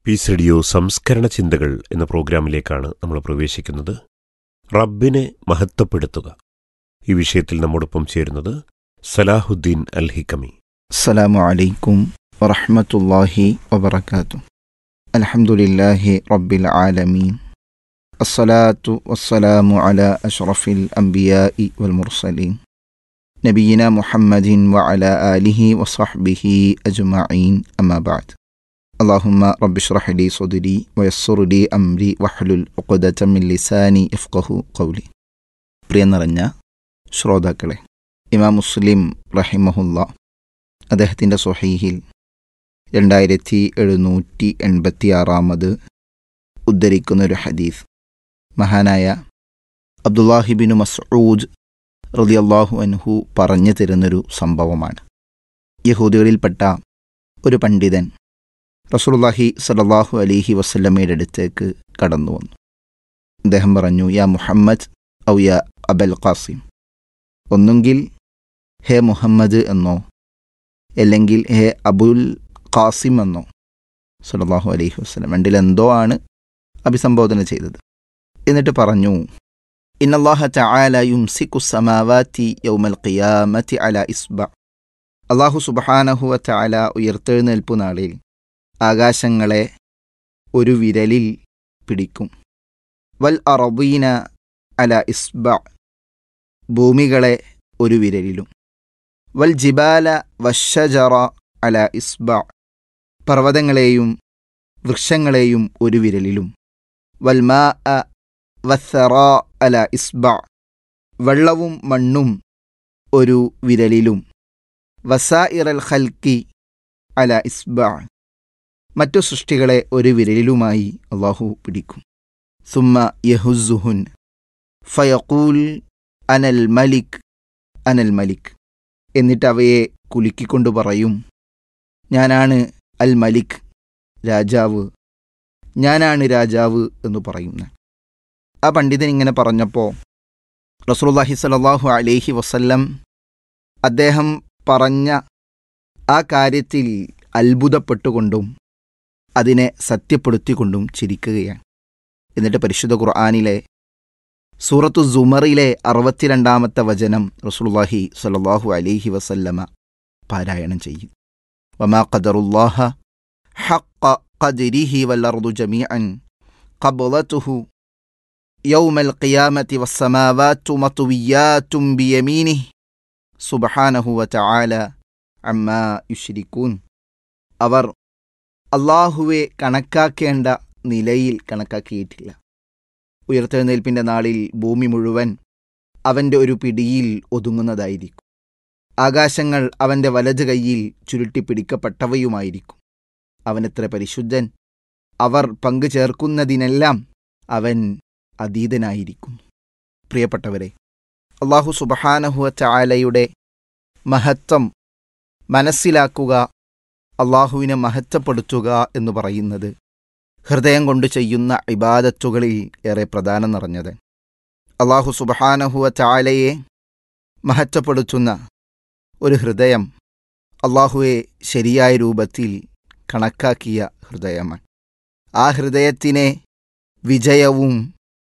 Piece radio സംസ്കരണ ചിന്തകൾ എന്ന പ്രോഗ്രാമിലേക്കാണ് നമ്മൾ പ്രവേശിക്കുന്നത് റബ്ബിനെ മഹത്വപ്പെടുത്തുക ഈ വിഷയത്തിൽ നമ്മോടൊപ്പം ചേരുന്നത് സലാഹുദ്ദീൻ അൽ ഹിക്കമി السلام عليكم ورحمة الله وبركاته الحمد لله رب العالمين الصلاة والسلام على أشرف الأنبياء والمرسلين نبينا محمد وعلى آله وصحبه أجمعين أما بعد اللهم رب اشرح لي صدري ويسر لي أمري واحلل عقدة من لساني يفقه قولي പ്രിയ നിറഞ്ഞ ശ്രോതാക്കളെ ഇമാം മുസ്ലിം റഹിമഹുല്ല അദ്ദേഹത്തിൻ്റെ സൊഹീഹിൽ രണ്ടായിരത്തി എഴുന്നൂറ്റി എൺപത്തി ആറാമത് ഉദ്ധരിക്കുന്നൊരു ഹദീസ് മഹാനായ അബ്ദുല്ലാഹിബിനു മസ്ഊദ് റളിയല്ലാഹു അൻഹു പറഞ്ഞു തരുന്നൊരു സംഭവമാണ് യഹൂദികളിൽപ്പെട്ട ഒരു പണ്ഡിതൻ റസൂലുള്ളാഹി സല്ലല്ലാഹു അലൈഹി വസല്ലമയുടെ അടുത്തേക്ക് കടന്നു വന്നു അദ്ദേഹം പറഞ്ഞു യാ മുഹമ്മദ് ഔ യാ അബൽ ഖാസിം ഒന്നുകിൽ ഹേ മുഹമ്മദ് എന്നോ അല്ലെങ്കിൽ ഹേ അബുൽ ഖാസിം എന്നോ സല്ലല്ലാഹു അലൈഹി വസ്ലം രണ്ടിൽ എന്തോ ആണ് അഭിസംബോധന ചെയ്തത് എന്നിട്ട് പറഞ്ഞു ഇന്നല്ലാഹ തആല യുംസിക്കു സമാവാതി യൗമൽ ഖിയാമത്തി അല ഇസ്ബ അള്ളാഹു സുബ്ഹാനഹു വ തആല ഉയർത്തെഴുന്നേൽപ്പു നാളിൽ ആകാശങ്ങളെ ഒരു വിരലിൽ പിടിക്കും വൽ അറബീന അല ഇസ്ബ ഭൂമികളെ ഒരു വിരലിലും വൽ ജിബാല വഷജറ അല ഇസ്ബ പർവ്വതങ്ങളെയും വൃക്ഷങ്ങളെയും ഒരു വിരലിലും വൽ മാ അ വസ്സറ അല ഇസ്ബ വെള്ളവും മണ്ണും ഒരു വിരലിലും വസായിറൽ ഖൽക്കി അല ഇസ്ബ മറ്റു സൃഷ്ടികളെ ഒരു വിരലിലുമായി അള്ളാഹു പിടിക്കും സുമ്മ യഹുസുഹുൻ ഫയഖൂൽ അനൽ മലിക് അനൽ മലിക് എന്നിട്ട് അവയെ കുലുക്കിക്കൊണ്ട് പറയും ഞാനാണ് അൽ മലിക് രാജാവ് ഞാനാണ് രാജാവ് എന്ന് പറയുന്ന ആ പണ്ഡിതൻ ഇങ്ങനെ പറഞ്ഞപ്പോൾ റസൂലുള്ളാഹി സ്വല്ലല്ലാഹു അലൈഹി വസല്ലം അദ്ദേഹം പറഞ്ഞ ആ കാര്യത്തിൽ അത്ഭുതപ്പെട്ടുകൊണ്ടും അതിനെ സത്യപ്പെടുത്തിക്കൊണ്ടും ചിരിക്കുകയാണ് എന്നിട്ട് പരിശുദ്ധ ഖുർആാനിലെ സൂറത്തു സുമറിലെ അറുപത്തിരണ്ടാമത്തെ വചനം റസൂലുള്ളാഹി സ്വല്ലല്ലാഹു അലൈഹി വസല്ലമ പാരായണം ചെയ്യും വമാ ഖദറുല്ലാഹ ഹഖ ഖദ്രിഹി വൽ ജമീഅൻ ഖബ്ളതുഹു യൗമൽ ഖിയാമത്തി വസ്സമാവാതു മത്വിയാത്തും ബിയമീനിഹി സുബ്ഹാനഹു വതആല അമ്മാ യുശ്രികൂൻ അവർ അള്ളാഹുവെ കണക്കാക്കേണ്ട നിലയിൽ കണക്കാക്കിയിട്ടില്ല ഉയർത്തെഴുന്നേൽപ്പിൻ്റെ നാളിൽ ഭൂമി മുഴുവൻ അവൻ്റെ ഒരു പിടിയിൽ ഒതുങ്ങുന്നതായിരിക്കും ആകാശങ്ങൾ അവൻ്റെ വലത് കൈയിൽ ചുരുട്ടിപ്പിടിക്കപ്പെട്ടവയുമായിരിക്കും അവനെത്ര പരിശുദ്ധൻ അവർ പങ്കു ചേർക്കുന്നതിനെല്ലാം അവൻ അതീതനായിരിക്കുന്നു പ്രിയപ്പെട്ടവരെ അള്ളാഹു സുബഹാനഹുവ ചായാലയുടെ മഹത്വം മനസ്സിലാക്കുക അള്ളാഹുവിനെ മഹത്വപ്പെടുത്തുക എന്ന് പറയുന്നത് ഹൃദയം കൊണ്ട് ചെയ്യുന്ന ഇബാദത്തുകളിൽ ഏറെ പ്രധാനം നിറഞ്ഞത് അള്ളാഹു സുബഹാനഹുവ ചാലയെ മഹത്വപ്പെടുത്തുന്ന ഒരു ഹൃദയം അള്ളാഹുവെ ശരിയായ രൂപത്തിൽ കണക്കാക്കിയ ഹൃദയമാണ് ആ ഹൃദയത്തിനെ വിജയവും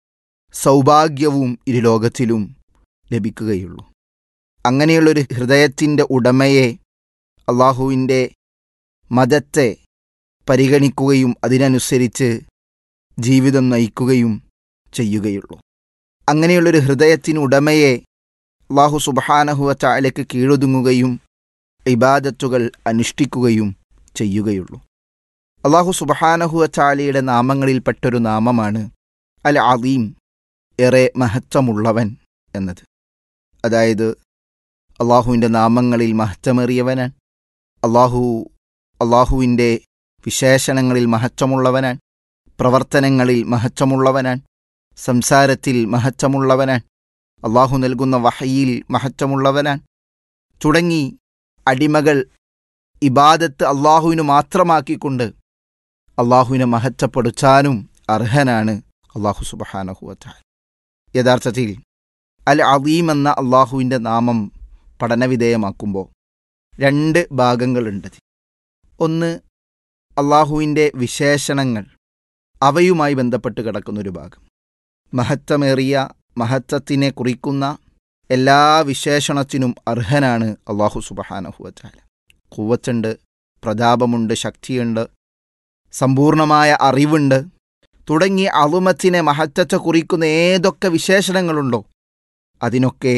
സൗഭാഗ്യവും ഇരുലോകത്തിലും ലഭിക്കുകയുള്ളൂ അങ്ങനെയുള്ളൊരു ഹൃദയത്തിൻ്റെ ഉടമയെ അള്ളാഹുവിൻ്റെ മതത്തെ പരിഗണിക്കുകയും അതിനനുസരിച്ച് ജീവിതം നയിക്കുകയും ചെയ്യുകയുള്ളൂ അങ്ങനെയുള്ളൊരു ഹൃദയത്തിന് ഉടമയെ അള്ളാഹു സുബഹാനഹുവ ചാലയ്ക്ക് കീഴൊതുങ്ങുകയും ഇബാദത്തുകൾ അനുഷ്ഠിക്കുകയും ചെയ്യുകയുള്ളൂ അള്ളാഹു സുബഹാനഹുവ ചാലയുടെ നാമങ്ങളിൽപ്പെട്ടൊരു നാമമാണ് അൽ അലീം ഏറെ മഹത്വമുള്ളവൻ എന്നത് അതായത് അള്ളാഹുവിൻ്റെ നാമങ്ങളിൽ മഹത്വമേറിയവനാണ് അള്ളാഹു അള്ളാഹുവിൻ്റെ വിശേഷണങ്ങളിൽ മഹത്വമുള്ളവനാൻ പ്രവർത്തനങ്ങളിൽ മഹത്വമുള്ളവനാൻ സംസാരത്തിൽ മഹത്വമുള്ളവനാൻ അള്ളാഹു നൽകുന്ന വഹയിൽ മഹത്വമുള്ളവനാൻ തുടങ്ങി അടിമകൾ ഇബാദത്ത് അള്ളാഹുവിന് മാത്രമാക്കിക്കൊണ്ട് അള്ളാഹുവിനെ മഹത്വപ്പെടുത്താനും അർഹനാണ് അള്ളാഹു സുബഹാനഹുവത്താൽ യഥാർത്ഥത്തിൽ അൽ അദീം എന്ന അള്ളാഹുവിൻ്റെ നാമം പഠനവിധേയമാക്കുമ്പോൾ രണ്ട് ഭാഗങ്ങളുണ്ട് ഒന്ന് അള്ളാഹുവിൻ്റെ വിശേഷണങ്ങൾ അവയുമായി ബന്ധപ്പെട്ട് കിടക്കുന്നൊരു ഭാഗം മഹത്വമേറിയ മഹത്വത്തിനെ കുറിക്കുന്ന എല്ലാ വിശേഷണത്തിനും അർഹനാണ് അള്ളാഹു സുബഹാനഹുവറ്റാല കൂവച്ചുണ്ട് പ്രതാപമുണ്ട് ശക്തിയുണ്ട് സമ്പൂർണമായ അറിവുണ്ട് തുടങ്ങി അളുമത്തിനെ മഹത്വത്തെ കുറിക്കുന്ന ഏതൊക്കെ വിശേഷണങ്ങളുണ്ടോ അതിനൊക്കെ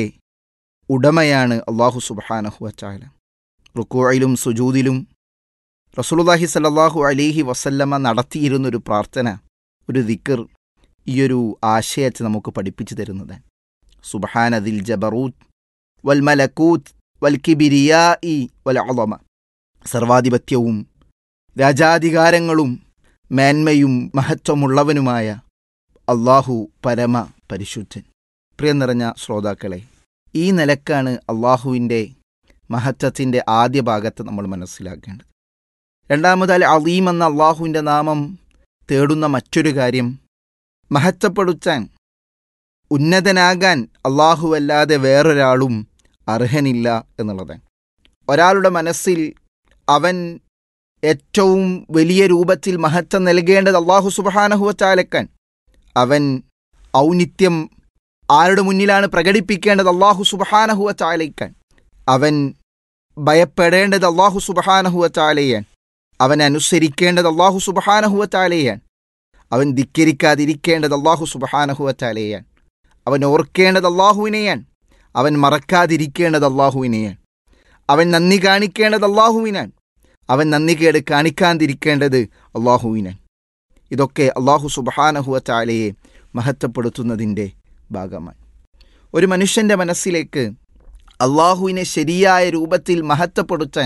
ഉടമയാണ് അള്ളാഹു സുബഹാനഹുവറ്റാല റുക്കോയിലും സുജൂദിലും റസൂലുള്ളാഹി സല്ലല്ലാഹു അലൈഹി വസല്ലമ നടത്തിയിരുന്നൊരു പ്രാർത്ഥന ഒരു ദിക്കർ ഈയൊരു ആശയത്തെ നമുക്ക് പഠിപ്പിച്ചു തരുന്നത് സുബഹാന ദിൽ ജബറൂത്ത് വൽ മലക്കൂത്ത് വൽ കിബിരിയാഇ വൽ അളമ സർവാധിപത്യവും രാജാധികാരങ്ങളും മേന്മയും മഹത്വമുള്ളവനുമായ അള്ളാഹു പരമ പരിശുദ്ധൻ പ്രിയ നിറഞ്ഞ ശ്രോതാക്കളെ ഈ നിലക്കാണ് അള്ളാഹുവിൻ്റെ മഹത്വത്തിൻ്റെ ആദ്യ ഭാഗത്ത് നമ്മൾ മനസ്സിലാക്കേണ്ടത് രണ്ടാമതാൽ അലീം എന്ന അള്ളാഹുവിൻ്റെ നാമം തേടുന്ന മറ്റൊരു കാര്യം മഹത്വപ്പെടുത്താൻ ഉന്നതനാകാൻ അള്ളാഹുവല്ലാതെ വേറൊരാളും അർഹനില്ല എന്നുള്ളതാണ് ഒരാളുടെ മനസ്സിൽ അവൻ ഏറ്റവും വലിയ രൂപത്തിൽ മഹത്വം നൽകേണ്ടത് അള്ളാഹു സുബഹാനഹുവച്ചാലക്കാൻ അവൻ ഔന്നിത്യം ആരുടെ മുന്നിലാണ് പ്രകടിപ്പിക്കേണ്ടത് അള്ളാഹു സുബഹാനഹുവച്ചാലയ്ക്കാൻ അവൻ ഭയപ്പെടേണ്ടത് അള്ളാഹു സുബഹാനഹുവച്ചാലയാൻ അവൻ അനുസരിക്കേണ്ടത് അള്ളാഹു സുബഹാനഹുവച്ചാലയാൻ അവൻ ധിക്കരിക്കാതിരിക്കേണ്ടത് അള്ളാഹു സുബഹാനഹുവച്ചാലയാൻ അവൻ ഓർക്കേണ്ടത് അള്ളാഹുവിനെയാൻ അവൻ മറക്കാതിരിക്കേണ്ടത് അള്ളാഹുവിനെയാൻ അവൻ നന്ദി കാണിക്കേണ്ടത് അള്ളാഹുവിനാൻ അവൻ നന്ദികേട് കാണിക്കാതിരിക്കേണ്ടത് അള്ളാഹുവിനാൻ ഇതൊക്കെ അള്ളാഹു സുബഹാനഹുവച്ചാലയെ മഹത്വപ്പെടുത്തുന്നതിൻ്റെ ഭാഗമാണ് ഒരു മനുഷ്യൻ്റെ മനസ്സിലേക്ക് അള്ളാഹുവിനെ ശരിയായ രൂപത്തിൽ മഹത്വപ്പെടുത്താൻ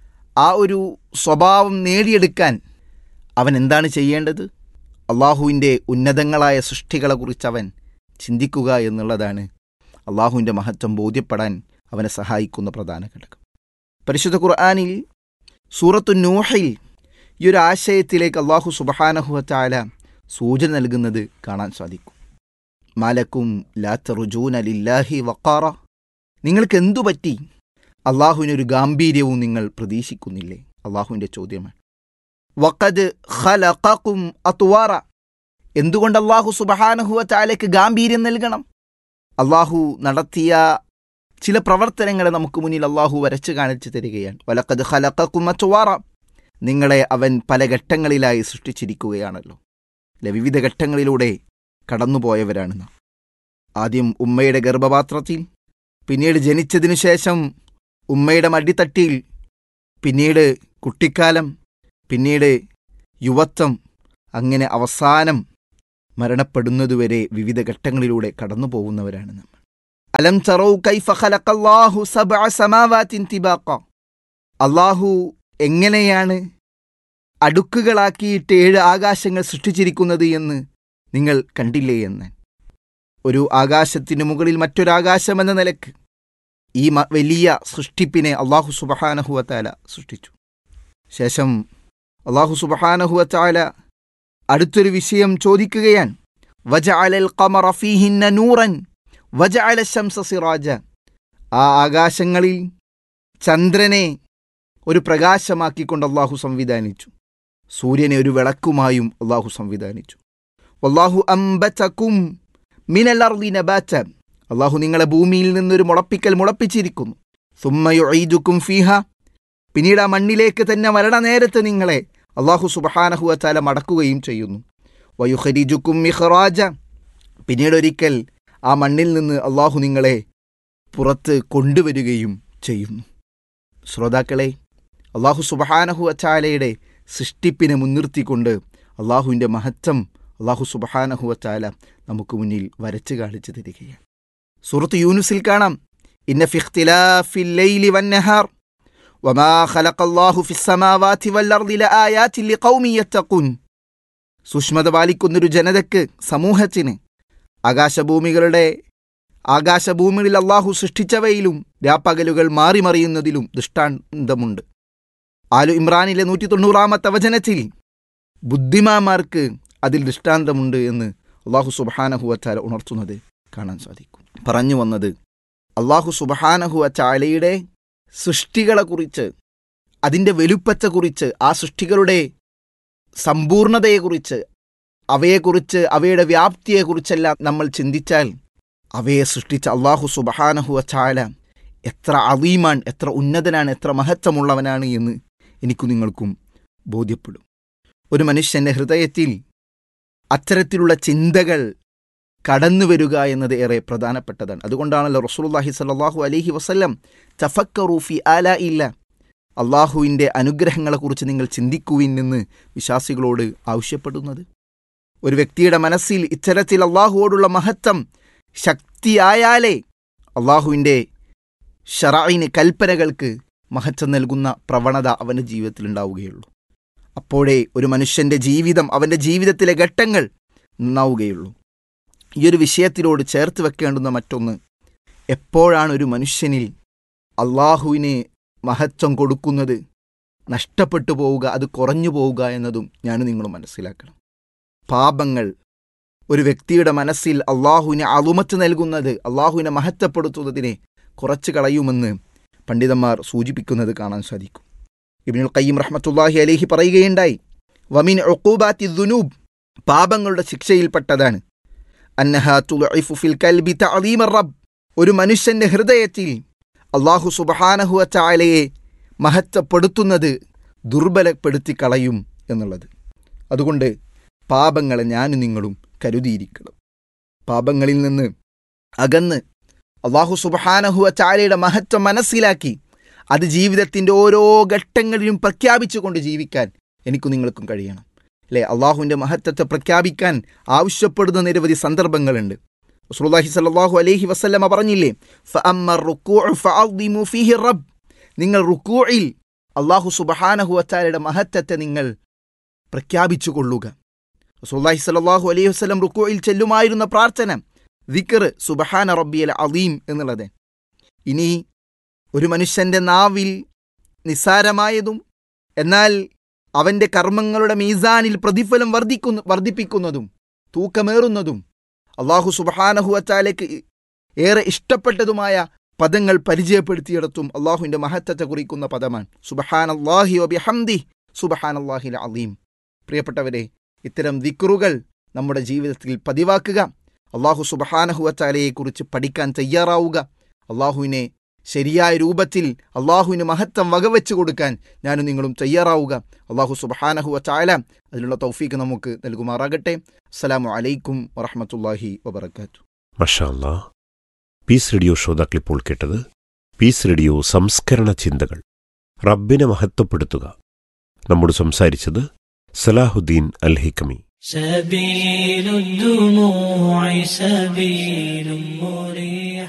ആ ഒരു സ്വഭാവം നേടിയെടുക്കാൻ അവൻ എന്താണ് ചെയ്യേണ്ടത് അള്ളാഹുവിൻ്റെ ഉന്നതങ്ങളായ സൃഷ്ടികളെക്കുറിച്ച് അവൻ ചിന്തിക്കുക എന്നുള്ളതാണ് അള്ളാഹുവിൻ്റെ മഹത്വം ബോധ്യപ്പെടാൻ അവനെ സഹായിക്കുന്ന പ്രധാന ഘടകം പരിശുദ്ധ ഖുർആാനിൽ സൂറത്തു നൂഹയിൽ ഈ ഒരു ആശയത്തിലേക്ക് അള്ളാഹു സുബഹാനഹുവറ്റാല സൂചന നൽകുന്നത് കാണാൻ സാധിക്കും മാലക്കും ലാത്തറുജൂൻ അലില്ലാഹി വക്കാറ നിങ്ങൾക്ക് എന്തു പറ്റി അള്ളാഹുവിനൊരു ഗാംഭീര്യവും നിങ്ങൾ പ്രതീക്ഷിക്കുന്നില്ലേ അള്ളാഹുവിൻ്റെ ചോദ്യമാണ് വക്കത് ഖലഖക്കും അത്വാറ എന്തുകൊണ്ട് അള്ളാഹു സുബഹാനഹുവ ചാലയ്ക്ക് ഗാംഭീര്യം നൽകണം അള്ളാഹു നടത്തിയ ചില പ്രവർത്തനങ്ങളെ നമുക്ക് മുന്നിൽ അള്ളാഹു വരച്ചു കാണിച്ചു തരികയാണ് വലക്കത് ഖലഖക്കും അത്വാറ നിങ്ങളെ അവൻ പല ഘട്ടങ്ങളിലായി സൃഷ്ടിച്ചിരിക്കുകയാണല്ലോ അല്ലെ വിവിധ ഘട്ടങ്ങളിലൂടെ കടന്നുപോയവരാണ് നാം ആദ്യം ഉമ്മയുടെ ഗർഭപാത്രത്തിൽ പിന്നീട് ജനിച്ചതിനു ശേഷം ഉമ്മയുടെ മടിത്തട്ടിയിൽ പിന്നീട് കുട്ടിക്കാലം പിന്നീട് യുവത്വം അങ്ങനെ അവസാനം മരണപ്പെടുന്നതുവരെ വിവിധ ഘട്ടങ്ങളിലൂടെ കടന്നു പോകുന്നവരാണ് നമ്മൾ അലം ചറൗ കൈഫ ഖലഖല്ലാഹു സബ്അ സമാവാത്തിൻ തിബാഖ അള്ളാഹു എങ്ങനെയാണ് അടുക്കുകളാക്കിയിട്ട് ഏഴ് ആകാശങ്ങൾ സൃഷ്ടിച്ചിരിക്കുന്നത് എന്ന് നിങ്ങൾ കണ്ടില്ലേ എന്ന് ഒരു ആകാശത്തിന് മുകളിൽ മറ്റൊരാകാശം എന്ന നിലക്ക് ഈ മ- വലിയ സൃഷ്ടിപ്പിനെ അള്ളാഹു സുബഹാനഹുവത്താല സൃഷ്ടിച്ചു ശേഷം അള്ളാഹു സുബഹാനഹുവത്താല അടുത്തൊരു വിഷയം ചോദിക്കുകയാണ് വജഅലൽ ഖമറ ഫീഹിന്ന നൂറൻ വജഅല ശംസ സിറാജ ആ ആകാശങ്ങളിൽ ചന്ദ്രനെ ഒരു പ്രകാശമാക്കിക്കൊണ്ട് അള്ളാഹു സംവിധാനിച്ചു സൂര്യനെ ഒരു വിളക്കുമായും അള്ളാഹു സംവിധാനിച്ചു വല്ലാഹു അംബതക്കും മിനൽ അർളി നബാറ്റ അള്ളാഹു നിങ്ങളെ ഭൂമിയിൽ നിന്നൊരു മുളപ്പിക്കൽ മുളപ്പിച്ചിരിക്കുന്നു സുമ്മയുക്കും ഫീഹ പിന്നീട് ആ മണ്ണിലേക്ക് തന്നെ മരണനേരത്ത് നിങ്ങളെ അള്ളാഹു സുബഹാനഹുവത്താല മടക്കുകയും ചെയ്യുന്നു വയുഹരിജുക്കും മിഹ്റാജ പിന്നീട് ഒരിക്കൽ ആ മണ്ണിൽ നിന്ന് അള്ളാഹു നിങ്ങളെ പുറത്ത് കൊണ്ടുവരികയും ചെയ്യുന്നു ശ്രോതാക്കളെ അള്ളാഹു സുബഹാനഹു അച്ചാലയുടെ സൃഷ്ടിപ്പിനെ മുൻനിർത്തിക്കൊണ്ട് അള്ളാഹുവിൻ്റെ മഹത്വം അള്ളാഹു സുബഹാനഹു അച്ചാല നമുക്ക് മുന്നിൽ വരച്ചു കാണിച്ചു തരികയാണ് സൂറത്ത് യൂനുസിൽ കാണാം ഇന്ന ഫിഖ്തിലാഫിൽ ലൈലി വന്നഹാർ വമാ ഖലഖല്ലാഹു ഫിസ്സമാവാതി വല്ലർദി ലആയാതിൻ ലിഖൗമി യത്തഖൂൻ സൂക്ഷ്മത പാലിക്കുന്നൊരു ജനതയ്ക്ക് സമൂഹത്തിന് ആകാശഭൂമികളുടെ ആകാശഭൂമികളിൽ അള്ളാഹു സൃഷ്ടിച്ചവയിലും രാപ്പകലുകൾ മാറിമറിയുന്നതിലും ദൃഷ്ടാന്തമുണ്ട് ആലു ഇമ്രാനിലെ നൂറ്റി തൊണ്ണൂറാമത്തെ വചനത്തിൽ ബുദ്ധിമാന്മാർക്ക് അതിൽ ദൃഷ്ടാന്തമുണ്ട് എന്ന് അള്ളാഹു സുബഹാനഹുവച്ചാല ഉണർത്തുന്നത് കാണാൻ സാധിക്കും പറഞ്ഞു വന്നത് അള്ളാഹു സുബഹാനഹുവച്ചാലയുടെ സൃഷ്ടികളെക്കുറിച്ച് അതിൻ്റെ വലുപ്പത്തെക്കുറിച്ച് ആ സൃഷ്ടികളുടെ സമ്പൂർണതയെക്കുറിച്ച് അവയെക്കുറിച്ച് അവയുടെ വ്യാപ്തിയെക്കുറിച്ചെല്ലാം നമ്മൾ ചിന്തിച്ചാൽ അവയെ സൃഷ്ടിച്ച അള്ളാഹു സുബഹാനഹുവ ചാല എത്ര അലീമാൻ എത്ര ഉന്നതനാണ് എത്ര മഹത്വമുള്ളവനാണ് എന്ന് എനിക്കു നിങ്ങൾക്കും ബോധ്യപ്പെടും ഒരു മനുഷ്യൻ്റെ ഹൃദയത്തിൽ അത്തരത്തിലുള്ള ചിന്തകൾ കടന്നു വരിക എന്നത് ഏറെ പ്രധാനപ്പെട്ടതാണ് അതുകൊണ്ടാണല്ലോ റസൂലുള്ളാഹി സ്വല്ലല്ലാഹു അലൈഹി വസല്ലം തഫക്കറൂഫി ആല ഇല്ല അള്ളാഹുവിൻ്റെ അനുഗ്രഹങ്ങളെക്കുറിച്ച് നിങ്ങൾ ചിന്തിക്കുവിൻ എന്ന് വിശ്വാസികളോട് ആവശ്യപ്പെടുന്നത് ഒരു വ്യക്തിയുടെ മനസ്സിൽ ഇത്തരത്തിൽ അള്ളാഹുവോടുള്ള മഹത്വം ശക്തിയായാലേ അള്ളാഹുവിൻ്റെ ഷറായിന് കൽപ്പനകൾക്ക് മഹത്വം നൽകുന്ന പ്രവണത അവൻ്റെ ജീവിതത്തിൽ ഉണ്ടാവുകയുള്ളൂ അപ്പോഴേ ഒരു മനുഷ്യൻ്റെ ജീവിതം അവൻ്റെ ജീവിതത്തിലെ ഘട്ടങ്ങൾ നന്നാവുകയുള്ളൂ ഈ ഒരു വിഷയത്തിലോട് ചേർത്ത് വെക്കേണ്ടുന്ന മറ്റൊന്ന് എപ്പോഴാണ് ഒരു മനുഷ്യനിൽ അള്ളാഹുവിന് മഹത്വം കൊടുക്കുന്നത് നഷ്ടപ്പെട്ടു പോവുക അത് കുറഞ്ഞു പോവുക എന്നതും ഞാൻ നിങ്ങൾ മനസ്സിലാക്കണം പാപങ്ങൾ ഒരു വ്യക്തിയുടെ മനസ്സിൽ അള്ളാഹുവിന് അളുമത്ത് നൽകുന്നത് അള്ളാഹുവിനെ മഹത്വപ്പെടുത്തുന്നതിനെ കുറച്ച് കളയുമെന്ന് പണ്ഡിതന്മാർ സൂചിപ്പിക്കുന്നത് കാണാൻ സാധിക്കും ഇബിനുൽ ഖയ്യിം റഹ്മത്തുല്ലാഹി അലൈഹി പറയുകയുണ്ടായി വമിൻ ഒക്കൂബാത്തി ദുനൂബ് പാപങ്ങളുടെ ശിക്ഷയിൽപ്പെട്ടതാണ് അന്നഹ തുലഇഫു ഫിൽ കൽബി തഅലീമ റബ്ബ് ഒരു മനുഷ്യന്റെ ഹൃദയത്തിൽ അള്ളാഹു സുബഹാനഹു ചാലയെ മഹത്വപ്പെടുത്തുന്നത് ദുർബലപ്പെടുത്തി കളയും എന്നുള്ളത് അതുകൊണ്ട് പാപങ്ങളെ ഞാനും നിങ്ങളും കരുതിയിരിക്കണം പാപങ്ങളിൽ നിന്ന് അകന്ന് അള്ളാഹു സുബഹാനഹുവ ചാലയുടെ മഹത്വം മനസ്സിലാക്കി അത് ജീവിതത്തിൻ്റെ ഓരോ ഘട്ടങ്ങളിലും പ്രഖ്യാപിച്ചുകൊണ്ട് ജീവിക്കാൻ എനിക്കും നിങ്ങൾക്കും കഴിയണം അല്ലേ അള്ളാഹുവിൻ്റെ മഹത്വത്തെ പ്രഖ്യാപിക്കാൻ ആവശ്യപ്പെടുന്ന നിരവധി സന്ദർഭങ്ങളുണ്ട് റസൂലുള്ളാഹി സ്വല്ലല്ലാഹു അലൈഹി വസല്ലമ പറഞ്ഞില്ലേ ഫഅമ്മ റുക്കൂഉ ഫഅദ്ദിമു ഫീഹി റബ്ബ് നിങ്ങൾ റുക്കൂഇൽ അള്ളാഹു സുബ്ഹാനഹു വതആലയുടെ മഹത്വത്തെ നിങ്ങൾ പ്രഖ്യാപിച്ചു കൊള്ളുക റസൂലുള്ളാഹി സ്വല്ലല്ലാഹു അലൈഹി വസല്ലം റുക്കൂഇൽ ചെല്ലുമായിരുന്ന പ്രാർത്ഥന ദിക്ർ സുബ്ഹാന റബ്ബിയൽ അലീം എന്നുള്ളത് ഇനി ഒരു മനുഷ്യന്റെ നാവിൽ നിസ്സാരമായതും എന്നാൽ അവന്റെ കർമ്മങ്ങളുടെ മീസാനിൽ പ്രതിഫലം വർദ്ധിക്കുന്നു വർദ്ധിപ്പിക്കുന്നതും തൂക്കമേറുന്നതും അള്ളാഹു സുബഹാനഹുവച്ചാലേക്ക് ഏറെ ഇഷ്ടപ്പെട്ടതുമായ പദങ്ങൾ പരിചയപ്പെടുത്തിയിടത്തും അള്ളാഹുവിൻ്റെ മഹത്വത്തെ കുറിക്കുന്ന പദമാണ് സുബഹാൻ അള്ളാഹി ഒബിഹംദി സുബഹാൻ അള്ളാഹിൽ അലീം പ്രിയപ്പെട്ടവരെ ഇത്തരം ദിക്റുകൾ നമ്മുടെ ജീവിതത്തിൽ പതിവാക്കുക അള്ളാഹു സുബഹാനഹുവച്ചാലയെക്കുറിച്ച് പഠിക്കാൻ തയ്യാറാവുക അള്ളാഹുവിനെ ശരിയായ രൂപത്തിൽ അള്ളാഹുവിന് മഹത്വം വകവെച്ച് കൊടുക്കാൻ ഞാനും നിങ്ങളും തയ്യാറാവുക അള്ളാഹു സുബഹാനഹുവ ചായ അതിനുള്ള തൗഫീക്ക് നമുക്ക് നൽകുമാറാകട്ടെ അസ്സലാമു അലൈക്കും വറഹമത്തല്ലാഹി വബർക്കാത്തു മഷാല്ലാ പീസ് റേഡിയോ ശ്രോതാക്കളിപ്പോൾ കേട്ടത് പീസ് റേഡിയോ സംസ്കരണ ചിന്തകൾ റബ്ബിനെ മഹത്വപ്പെടുത്തുക നമ്മോട് സംസാരിച്ചത് സലാഹുദ്ദീൻ അൽ ഹിക്കമി سبيل الدموع سبيل مريح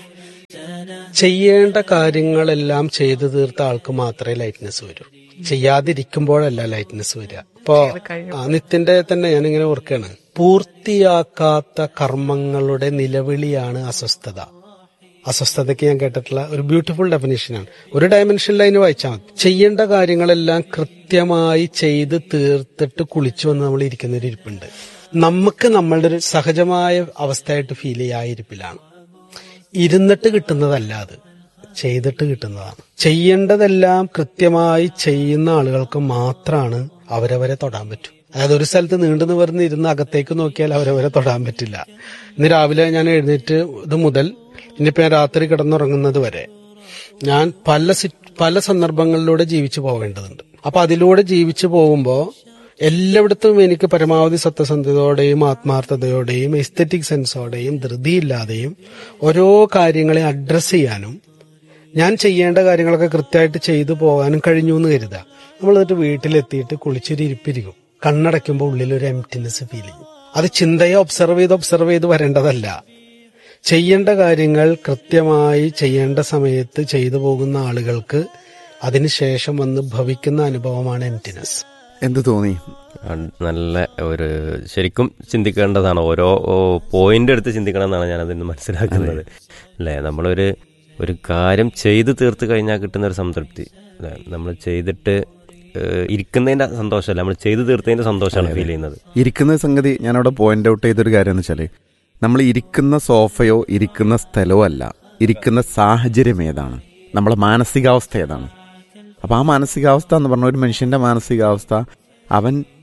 ചെയ്യേണ്ട കാര്യങ്ങളെല്ലാം ചെയ്തു തീർത്ത ആൾക്ക് മാത്രമേ ലൈറ്റ്നെസ് വരൂ ചെയ്യാതിരിക്കുമ്പോഴല്ല ലൈറ്റ്നെസ് വരിക ഇപ്പോ ആ, നിത്യന്റെ തന്നെ ഞാനിങ്ങനെ ഓർക്കാണ് പൂർത്തിയാക്കാത്ത കർമ്മങ്ങളുടെ നിലവിളിയാണ് അസ്വസ്ഥത അസ്വസ്ഥതയ്ക്ക് ഞാൻ കേട്ടിട്ടുള്ള ഒരു ബ്യൂട്ടിഫുൾ ഡെഫിനേഷനാണ് ഒരു ഡയമെൻഷനിൽ അതിന് വായിച്ചാൽ മതി ചെയ്യേണ്ട കാര്യങ്ങളെല്ലാം കൃത്യമായി ചെയ്ത് തീർത്തിട്ട് കുളിച്ചു വന്ന് നമ്മൾ ഇരിക്കുന്ന ഒരു ഇരിപ്പുണ്ട് നമുക്ക് നമ്മളുടെ ഒരു സഹജമായ അവസ്ഥയായിട്ട് ഫീൽ ചെയ്യുക ആ ഇരിപ്പിലാണ് ഇരുന്നിട്ട് കിട്ടുന്നതല്ല അത് ചെയ്തിട്ട് കിട്ടുന്നതാണ് ചെയ്യേണ്ടതെല്ലാം കൃത്യമായി ചെയ്യുന്ന ആളുകൾക്ക് മാത്രമാണ് അവരവരെ തൊടാൻ പറ്റൂ അതായത് ഒരു സ്ഥലത്ത് നീണ്ടു നിവർന്ന് ഇരുന്ന് അകത്തേക്ക് നോക്കിയാൽ അവരവരെ തൊടാൻ പറ്റില്ല ഇന്ന് രാവിലെ ഞാൻ എഴുന്നേറ്റ് ഇത് മുതൽ ഇനിയിപ്പോ ഞാൻ രാത്രി കിടന്നുറങ്ങുന്നത് വരെ ഞാൻ പല സി പല സന്ദർഭങ്ങളിലൂടെ ജീവിച്ചു പോകേണ്ടതുണ്ട് അപ്പൊ അതിലൂടെ ജീവിച്ചു പോകുമ്പോൾ എല്ലായിടത്തും എനിക്ക് പരമാവധി സത്യസന്ധതയോടെയും ആത്മാർത്ഥതയോടെയും എസ്തറ്റിക് സെൻസോടെയും ധൃതിയില്ലാതെയും ഓരോ കാര്യങ്ങളെ അഡ്രസ്സ് ചെയ്യാനും ഞാൻ ചെയ്യേണ്ട കാര്യങ്ങളൊക്കെ കൃത്യമായിട്ട് ചെയ്തു പോകാനും കഴിഞ്ഞു എന്ന് കരുതുക നമ്മൾ എന്നിട്ട് വീട്ടിലെത്തിയിട്ട് കുളിച്ചൊരു ഇരിപ്പിരിക്കും കണ്ണടയ്ക്കുമ്പോൾ ഉള്ളിൽ ഒരു എംറ്റിനെസ് ഫീൽ ചെയ്യും അത് ചിന്തയെ ഒബ്സർവ് ചെയ്ത് ഒബ്സർവ് ചെയ്ത് വരേണ്ടതല്ല ചെയ്യേണ്ട കാര്യങ്ങൾ കൃത്യമായി ചെയ്യേണ്ട സമയത്ത് ചെയ്തു പോകുന്ന ആളുകൾക്ക് അതിനുശേഷം വന്ന് ഭവിക്കുന്ന അനുഭവമാണ് എംറ്റിനെസ് എന്ത് തോന്നി ആ, നല്ല ഒരു ശരിക്കും ചിന്തിക്കേണ്ടതാണ് ഓരോ പോയിന്റ് എടുത്ത് ചിന്തിക്കണം എന്നാണ് ഞാൻ അതിന് മനസ്സിലാക്കുന്നത് അല്ലേ നമ്മളൊരു ഒരു കാര്യം ചെയ്തു തീർത്ത് കഴിഞ്ഞാൽ കിട്ടുന്ന ഒരു സംതൃപ്തി അല്ലേ നമ്മൾ ചെയ്തിട്ട് ഏഹ്, ഇരിക്കുന്നതിന്റെ സന്തോഷമല്ല നമ്മൾ ചെയ്തു തീർത്തതിന്റെ സന്തോഷമാണ് ഫീൽ ചെയ്യുന്നത് ഇരിക്കുന്ന സംഗതി ഞാനവിടെ പോയിന്റ് ഔട്ട് ചെയ്തൊരു കാര്യം എന്ന് വെച്ചാല് നമ്മൾ ഇരിക്കുന്ന സോഫയോ ഇരിക്കുന്ന സ്ഥലമോ അല്ല ഇരിക്കുന്ന സാഹചര്യം ഏതാണ് നമ്മളെ മാനസികാവസ്ഥ ഏതാണ് അപ്പൊ ആ മാനസികാവസ്ഥ എന്ന് പറഞ്ഞ ഒരു മനുഷ്യന്റെ മാനസികാവസ്ഥ അവൻ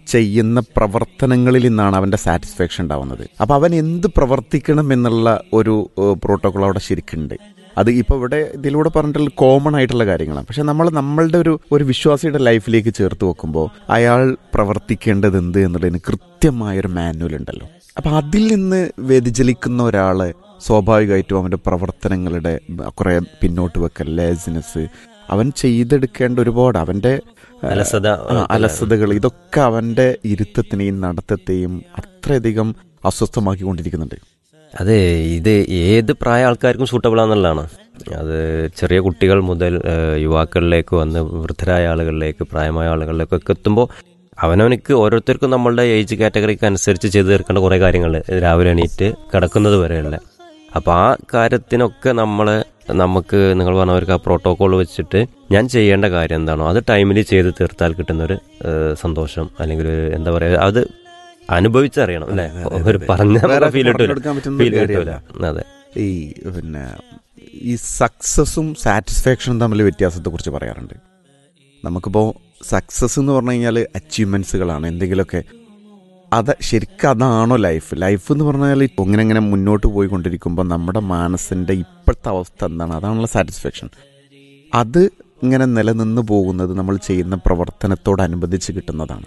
ചെയ്യുന്ന പ്രവർത്തനങ്ങളിൽ നിന്നാണ് അവൻ്റെ സാറ്റിസ്ഫാക്ഷൻ ഉണ്ടാവുന്നത് അപ്പോൾ അവൻ എന്ത് പ്രവർത്തിക്കണം എന്നുള്ള ഒരു പ്രോട്ടോകോൾ അവിടെ ശരിക്കുണ്ട് അത് ഇപ്പോൾ ഇവിടെ ഇതിലൂടെ പറഞ്ഞിട്ടുള്ള കോമൺ ആയിട്ടുള്ള കാര്യങ്ങളാണ് പക്ഷെ നമ്മൾ നമ്മളുടെ ഒരു ഒരു വിശ്വാസിയുടെ ലൈഫിലേക്ക് ചേർത്ത് വെക്കുമ്പോൾ അയാൾ പ്രവർത്തിക്കേണ്ടത് എന്ത് എന്നുള്ളതിന് കൃത്യമായൊരു മാനുവൽ ഉണ്ടല്ലോ അപ്പം അതിൽ നിന്ന് വ്യതിചലിക്കുന്ന ഒരാളെ സ്വാഭാവികമായിട്ടും അവൻ്റെ പ്രവർത്തനങ്ങളുടെ കുറേ പിന്നോട്ട് വെക്കൽ ലേസിനെസ് അവൻ ചെയ്തെടുക്കേണ്ട ഒരുപാട് അവൻ്റെ അലസത ആ, അലസതകൾ ഇതൊക്കെ അവൻ്റെ ഇരുത്തത്തിനെയും നടത്തത്തെയും അത്രയധികം അസ്വസ്ഥമാക്കിക്കൊണ്ടിരിക്കുന്നുണ്ട് അതെ ഇത് ഏത് പ്രായ ആൾക്കാർക്കും സൂട്ടബിൾ ആണെന്നുള്ളതാണ് അത് ചെറിയ കുട്ടികൾ മുതൽ ഏഹ്, യുവാക്കളിലേക്ക് വന്ന് വൃദ്ധരായ ആളുകളിലേക്ക് പ്രായമായ ആളുകളിലേക്കൊക്കെ എത്തുമ്പോൾ അവനവനക്ക് ഓരോരുത്തർക്കും നമ്മളുടെ ഏജ് കാറ്റഗറിക്ക് അനുസരിച്ച് ചെയ്തു തീർക്കേണ്ട കുറേ കാര്യങ്ങൾ രാവിലെ എണീറ്റ് കിടക്കുന്നത് വരെയുള്ള അപ്പോൾ ആ കാര്യത്തിനൊക്കെ നമ്മൾ നമുക്ക് നിങ്ങൾ പറഞ്ഞവർക്ക് ആ പ്രോട്ടോകോൾ വെച്ചിട്ട് ഞാൻ ചെയ്യേണ്ട കാര്യം എന്താണോ അത് ടൈമിൽ ചെയ്ത് തീർത്താൽ കിട്ടുന്നൊരു ഏഹ്, സന്തോഷം അല്ലെങ്കിൽ ഒരു എന്താ പറയുക അത് അനുഭവിച്ചറിയണം അല്ലേ ഒരു പറഞ്ഞ വേറെ ഫീൽ കിട്ടൂല പറഞ്ഞെടുക്കാൻ പറ്റുന്ന ഫീൽ ഒരു കിട്ടൂല കാര്യമല്ല. അതെ ഈ പിന്നെ ഈ സക്സസും സാറ്റിസ്ഫാക്ഷനും തമ്മിൽ വ്യത്യാസത്തെക്കുറിച്ച് പറയാറുണ്ട് നമുക്കിപ്പോൾ സക്സസ് എന്ന് പറഞ്ഞു കഴിഞ്ഞാൽ അച്ചീവ്മെൻറ്റ്സുകളാണ് എന്തെങ്കിലുമൊക്കെ അത് ശരിക്കും അതാണോ ലൈഫ് ലൈഫ് എന്ന് പറഞ്ഞാൽ ഇങ്ങനെ ഇങ്ങനെ മുന്നോട്ട് പോയിക്കൊണ്ടിരിക്കുമ്പോൾ നമ്മുടെ മനസ്സിൻ്റെ ഇപ്പോഴത്തെ അവസ്ഥ എന്താണ് അതാണുള്ള സാറ്റിസ്ഫാക്ഷൻ അത് ഇങ്ങനെ നിലനിന്ന് പോകുന്നത് നമ്മൾ ചെയ്യുന്ന പ്രവർത്തനത്തോടനുബന്ധിച്ച് കിട്ടുന്നതാണ്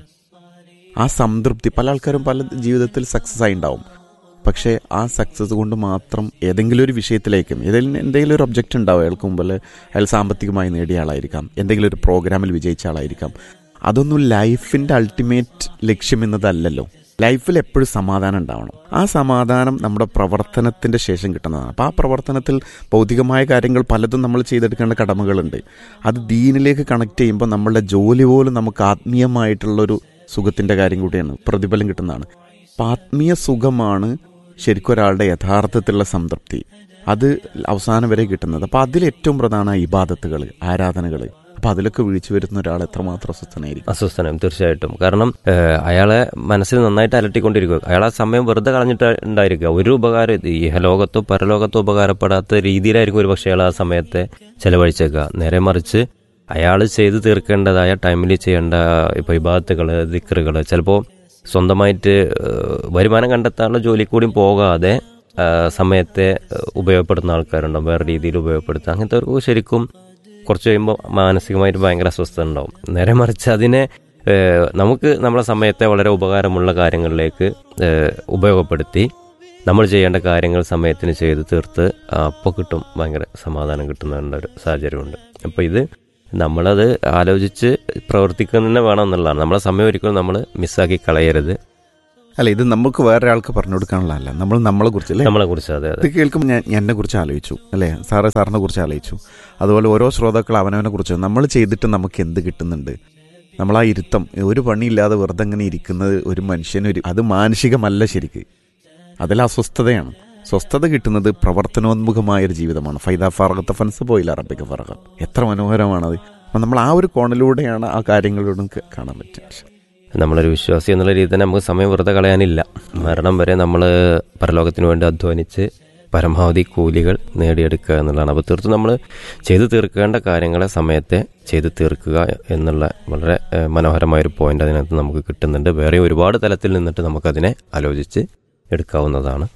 ആ സംതൃപ്തി പല ആൾക്കാരും പല ജീവിതത്തിൽ സക്സസ് ആയി ഉണ്ടാവും പക്ഷേ ആ സക്സസ് കൊണ്ട് മാത്രം ഏതെങ്കിലും ഒരു വിഷയത്തിലേക്കും ഏതെങ്കിലും എന്തെങ്കിലും ഒരു ഒബ്ജക്റ്റ് ഉണ്ടാവും അയാൾക്ക് മുമ്പിൽ അയാൾ സാമ്പത്തികമായി നേടിയ ആളായിരിക്കാം എന്തെങ്കിലും ഒരു പ്രോഗ്രാമിൽ വിജയിച്ച ആളായിരിക്കാം അതൊന്നും ലൈഫിൻ്റെ അൾട്ടിമേറ്റ് ലക്ഷ്യം എന്നതല്ലല്ലോ ലൈഫിൽ എപ്പോഴും സമാധാനം ഉണ്ടാവണം ആ സമാധാനം നമ്മുടെ പ്രവർത്തനത്തിൻ്റെ ശേഷം കിട്ടുന്നതാണ് അപ്പോൾ ആ പ്രവർത്തനത്തിൽ ഭൗതികമായ കാര്യങ്ങൾ പലതും നമ്മൾ ചെയ്തെടുക്കേണ്ട കടമകളുണ്ട് അത് ദീനിലേക്ക് കണക്ട് ചെയ്യുമ്പോൾ നമ്മളുടെ ജോലി പോലും നമുക്ക് ആത്മീയമായിട്ടുള്ളൊരു സുഖത്തിൻ്റെ കാര്യം കൂടിയാണ് പ്രതിഫലം കിട്ടുന്നതാണ് അപ്പം ആത്മീയ സുഖമാണ് ശരിക്കും ഒരാളുടെ യഥാർത്ഥത്തിലുള്ള സംതൃപ്തി അത് അവസാനം വരെ കിട്ടുന്നത് അപ്പം അതിൽ ഏറ്റവും പ്രധാന ഇബാദത്തുകൾ ആരാധനകൾ അപ്പം അതിലൊക്കെ വീഴ്ച വരുന്ന ഒരാൾ എത്രമാത്രം അസ്വസ്ഥനായിരിക്കും അസ്വസ്ഥനം തീർച്ചയായിട്ടും കാരണം ഏഹ്, അയാളെ മനസ്സിൽ നന്നായിട്ട് അലട്ടിക്കൊണ്ടിരിക്കുക അയാൾ ആ സമയം വെറുതെ കളഞ്ഞിട്ട് ഉണ്ടായിരിക്കുക ഒരു ഉപകാരം ഇത് ഇഹലോകത്തോ പരലോകത്തോ ഉപകാരപ്പെടാത്ത രീതിയിലായിരിക്കും ഒരു പക്ഷേ അയാൾ ആ സമയത്തെ ചെലവഴിച്ചേക്കുക നേരെ മറിച്ച് അയാൾ ചെയ്തു തീർക്കേണ്ടതായ ടൈമിൽ ചെയ്യേണ്ട ഇപ്പോൾ ഇബാത്തുകൾ ദിക്കറുകൾ ചിലപ്പോൾ സ്വന്തമായിട്ട് ഏഹ്, വരുമാനം കണ്ടെത്താനുള്ള ജോലി കൂടി പോകാതെ ആ, സമയത്തെ ഏഹ്, ഉപയോഗപ്പെടുത്തുന്ന ആൾക്കാരുണ്ടാവും വേറെ രീതിയിൽ ഉപയോഗപ്പെടുത്തുക അങ്ങനത്തെ ഒരു ശരിക്കും കുറച്ച് കഴിയുമ്പോൾ മാനസികമായിട്ട് ഭയങ്കര അസ്വസ്ഥത ഉണ്ടാവും നേരെ മറിച്ച് അതിനെ ഏഹ്, നമുക്ക് നമ്മളെ സമയത്തെ വളരെ ഉപകാരമുള്ള കാര്യങ്ങളിലേക്ക് ഏഹ്, ഉപയോഗപ്പെടുത്തി നമ്മൾ ചെയ്യേണ്ട കാര്യങ്ങൾ സമയത്തിന് ചെയ്ത് തീർത്ത് അപ്പോൾ കിട്ടും ഭയങ്കര സമാധാനം കിട്ടുന്ന ഒരു സാഹചര്യമുണ്ട് അപ്പോൾ ഇത് നമ്മളത് ആലോചിച്ച് പ്രവർത്തിക്കുന്ന തന്നെ വേണം എന്നുള്ളതാണ് നമ്മളെ സമയം ഒരിക്കലും നമ്മൾ മിസ്സാക്കി കളയരുത് അല്ല ഇത് നമുക്ക് വേറെ ആൾക്ക് പറഞ്ഞു കൊടുക്കാനുള്ളതല്ല നമ്മൾ നമ്മളെ കുറിച്ച് അല്ലേ നമ്മളെ കുറിച്ച് അതെ ഇത് അതെ കേൾക്കുമ്പോൾ ഞാൻ ഞാൻ എന്നെ കുറിച്ച് ആലോചിച്ചു അല്ലേ സാറ് സാറിനെ കുറിച്ച് ആലോചിച്ചു അതുപോലെ ഓരോ ശ്രോതാക്കൾ അവനവനെ കുറിച്ച് നമ്മൾ ചെയ്തിട്ട് നമുക്ക് എന്ത് കിട്ടുന്നുണ്ട് നമ്മൾ ആ ഇരുത്തം ഒരു പണിയില്ലാതെ വെറുതെ അങ്ങനെ ഇരിക്കുന്നത് ഒരു മനുഷ്യനൊരു അത് മാനസികമല്ല ശരിക്ക് അതിൽ അസ്വസ്ഥതയാണ് സ്വസ്ഥത കിട്ടുന്നത് പ്രവർത്തനോന്മുഖമായൊരു ജീവിതമാണ് ഫൈദ ഫറഗത്ത ഫൻസ് പോയില്ല അറബിക്ക് ഫറഗ എത്ര മനോഹരമാണത് അപ്പം നമ്മൾ ആ ഒരു കോണിലൂടെയാണ് ആ കാര്യങ്ങളോടും ക- കാണാൻ പറ്റുക നമ്മളൊരു വിശ്വാസി എന്നുള്ള രീതിയിൽ തന്നെ നമുക്ക് സമയം വെറുതെ കളയാനില്ല മരണം വരെ നമ്മൾ പരലോകത്തിന് വേണ്ടി അധ്വാനിച്ച് പരമാവധി കൂലികൾ നേടിയെടുക്കുക എന്നുള്ളതാണ് അപ്പോൾ തീർത്തും നമ്മൾ ചെയ്തു തീർക്കേണ്ട കാര്യങ്ങളെ സമയത്തെ ചെയ്തു തീർക്കുക എന്നുള്ള വളരെ ഏഹ്, മനോഹരമായൊരു പോയിന്റ് അതിനകത്ത് നമുക്ക് കിട്ടുന്നുണ്ട് വേറെ ഒരുപാട് തലത്തിൽ നിന്നിട്ട് നമുക്കതിനെ ആലോചിച്ച് എടുക്കാവുന്നതാണ്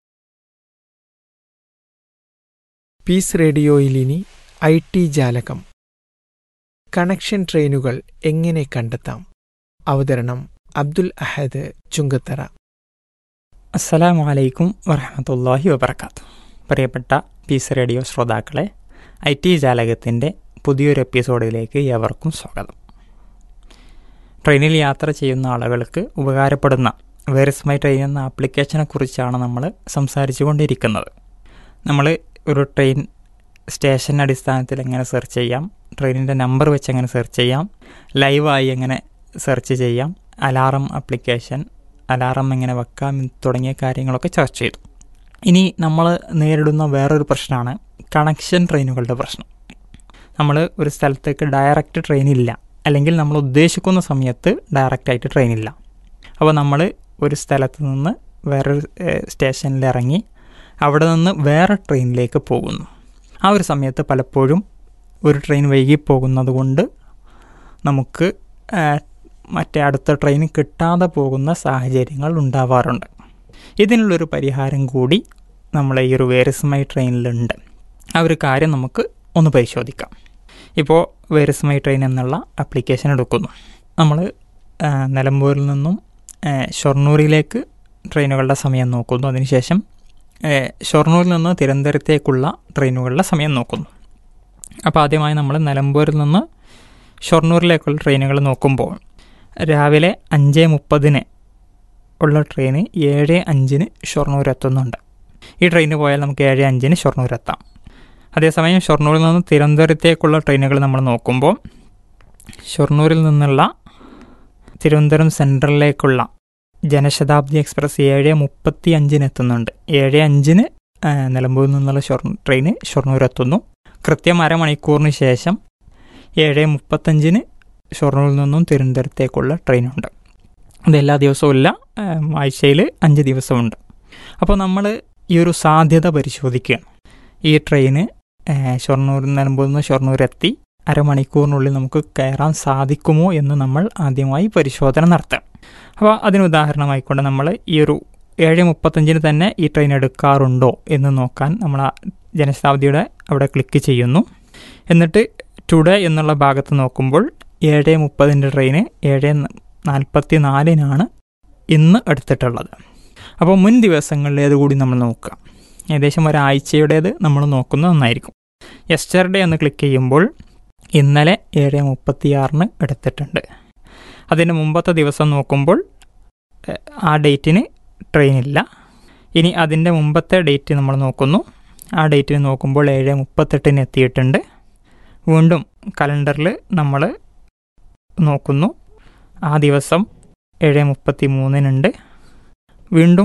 പീസ് റേഡിയോയിൽ ഇനി ഐ ടി ജാലകം കണക്ഷൻ ട്രെയിനുകൾ എങ്ങനെ കണ്ടെത്താം അവതരണം അബ്ദുൽ അഹദ് ചുങ്കത്തറ അസ്സലാമു അലൈക്കും വറഹമത്തല്ലാഹി വബർക്കാത്തു പ്രിയപ്പെട്ട പീസ് റേഡിയോ ശ്രോതാക്കളെ ഐ ടി ജാലകത്തിൻ്റെ പുതിയൊരു എപ്പിസോഡിലേക്ക് ഏവർക്കും സ്വാഗതം ട്രെയിനിൽ യാത്ര ചെയ്യുന്ന ആളുകൾക്ക് ഉപകാരപ്പെടുന്ന വേറസ് മൈ ട്രെയിൻ എന്ന ആപ്ലിക്കേഷനെ കുറിച്ചാണ് നമ്മൾ സംസാരിച്ചു കൊണ്ടിരിക്കുന്നത് നമ്മൾ ഒരു ട്രെയിൻ സ്റ്റേഷൻ അടിസ്ഥാനത്തിൽ എങ്ങനെ സെർച്ച് ചെയ്യാം ട്രെയിനിൻ്റെ നമ്പർ വെച്ച് എങ്ങനെ സെർച്ച് ചെയ്യാം ലൈവായി എങ്ങനെ സെർച്ച് ചെയ്യാം അലാറം ആപ്ലിക്കേഷൻ അലാറം എങ്ങനെ വെക്കാം തുടങ്ങിയ കാര്യങ്ങളൊക്കെ ചർച്ച ചെയ്തു ഇനി നമ്മൾ നേരിടുന്ന വേറൊരു പ്രശ്നമാണ് കണക്ഷൻ ട്രെയിനുകളുടെ പ്രശ്നം നമ്മൾ ഒരു സ്ഥലത്തേക്ക് ഡയറക്റ്റ് ട്രെയിൻ ഇല്ല അല്ലെങ്കിൽ നമ്മൾ ഉദ്ദേശിക്കുന്ന സമയത്ത് ഡയറക്റ്റായിട്ട് ട്രെയിൻ ഇല്ല അപ്പോൾ നമ്മൾ ഒരു സ്ഥലത്ത് നിന്ന് വേറൊരു ഏഹ്, സ്റ്റേഷനിൽ ഇറങ്ങി അവിടെ നിന്ന് വേറെ ട്രെയിനിലേക്ക് പോകുന്നു ആ ഒരു സമയത്ത് പലപ്പോഴും ഒരു ട്രെയിൻ വൈകി പോകുന്നത് കൊണ്ട് നമുക്ക് ആ, മറ്റേ അടുത്ത ട്രെയിൻ കിട്ടാതെ പോകുന്ന സാഹചര്യങ്ങൾ ഉണ്ടാവാറുണ്ട് ഇതിനുള്ളൊരു പരിഹാരം കൂടി നമ്മളെ ഈ ഒരു വേരസ്മൈ ട്രെയിനിലുണ്ട് ആ ഒരു കാര്യം നമുക്ക് ഒന്ന് പരിശോധിക്കാം ഇപ്പോൾ വേരസ്മൈ ട്രെയിൻ എന്നുള്ള ആപ്ലിക്കേഷൻ എടുക്കുന്നു നമ്മൾ നിലമ്പൂരിൽ നിന്നും ആ, ഷൊർണൂരിലേക്ക് ട്രെയിനുകളുടെ സമയം നോക്കുന്നു അതിനുശേഷം ആ, ഷൊർണൂരിൽ നിന്ന് തിരുവനന്തപുരത്തേക്കുള്ള ട്രെയിനുകളുടെ സമയം നോക്കുന്നു അപ്പോൾ ആദ്യമായി നമ്മൾ നിലമ്പൂരിൽ നിന്ന് ഷൊർണൂരിലേക്കുള്ള ട്രെയിനുകൾ നോക്കുമ്പോൾ രാവിലെ അഞ്ച് മുപ്പതിന് ഉള്ള ട്രെയിന് ഏഴ് അഞ്ചിന് ഷൊർണൂർ എത്തുന്നുണ്ട് ഈ ട്രെയിന് പോയാൽ നമുക്ക് ഏഴ് അഞ്ചിന് ഷൊർണൂർ എത്താം അതേസമയം ഷൊർണൂരിൽ നിന്ന് തിരുവനന്തപുരത്തേക്കുള്ള ട്രെയിനുകൾ നമ്മൾ നോക്കുമ്പോൾ ഷൊർണൂരിൽ നിന്നുള്ള തിരുവനന്തപുരം സെൻട്രലിലേക്കുള്ള ജനശതാബ്ദി എക്സ്പ്രസ് ഏഴ് മുപ്പത്തി അഞ്ചിന് എത്തുന്നുണ്ട് ഏഴ് അഞ്ചിന് ആ, നിലമ്പൂരിൽ നിന്നുള്ള ഷൊർ ട്രെയിന് ഷൊർണൂർ എത്തുന്നു കൃത്യം അരമണിക്കൂറിന് ശേഷം ഏഴ് മുപ്പത്തഞ്ചിന് ഷൊർണൂരിൽ നിന്നും തിരുവനന്തപുരത്തേക്കുള്ള ട്രെയിനുണ്ട് ഇത് എല്ലാ ദിവസവും ഇല്ല ആഴ്ചയിൽ അഞ്ച് ദിവസമുണ്ട് അപ്പോൾ നമ്മൾ ഈ ഒരു സാധ്യത പരിശോധിക്കുകയാണ് ഈ ട്രെയിന് ഏഹ്, ഷൊർണൂരിൽ നിലമ്പൂരിൽ നിന്ന് ഷൊർണൂർ എത്തി അരമണിക്കൂറിനുള്ളിൽ നമുക്ക് കയറാൻ സാധിക്കുമോ എന്ന് നമ്മൾ ആദ്യമായി പരിശോധന നടത്താം അപ്പോൾ അതിന് ഉദാഹരണമായിക്കൊണ്ട് നമ്മൾ ഈ ഒരു ഏഴ് മുപ്പത്തഞ്ചിന് തന്നെ ഈ ട്രെയിൻ എടുക്കാറുണ്ടോ എന്ന് നോക്കാൻ നമ്മൾ ആ ജനശതാബ്ദിയുടെ അവിടെ ക്ലിക്ക് ചെയ്യുന്നു എന്നിട്ട് ടുഡേ എന്നുള്ള ഭാഗത്ത് നോക്കുമ്പോൾ ഏഴ് മുപ്പതിൻ്റെ ട്രെയിന് ഏഴ് നാൽപ്പത്തി നാലിനാണ് ഇന്ന് എടുത്തിട്ടുള്ളത് അപ്പോൾ മുൻ ദിവസങ്ങളിലേത് കൂടി നമ്മൾ നോക്കുക ഏകദേശം ഒരാഴ്ചയുടേത് നമ്മൾ നോക്കുന്നത് നന്നായിരിക്കും യെസ്റ്റർഡേ എന്ന് ക്ലിക്ക് ചെയ്യുമ്പോൾ ഇന്നലെ ഏഴ് മുപ്പത്തിയാറിന് എടുത്തിട്ടുണ്ട് അതിന് മുമ്പത്തെ ദിവസം നോക്കുമ്പോൾ എഹ്, ആ ഡേറ്റിന് ട്രെയിനില്ല ഇനി അതിൻ്റെ മുമ്പത്തെ ഡേറ്റ് നമ്മൾ നോക്കുന്നു ആ ഡേറ്റിന് നോക്കുമ്പോൾ ഏഴ് മുപ്പത്തെട്ടിന് എത്തിയിട്ടുണ്ട് വീണ്ടും കലണ്ടറിൽ നമ്മൾ നോക്കുന്നു ആ ദിവസം ഏഴ് മുപ്പത്തി മൂന്നിനുണ്ട് വീണ്ടും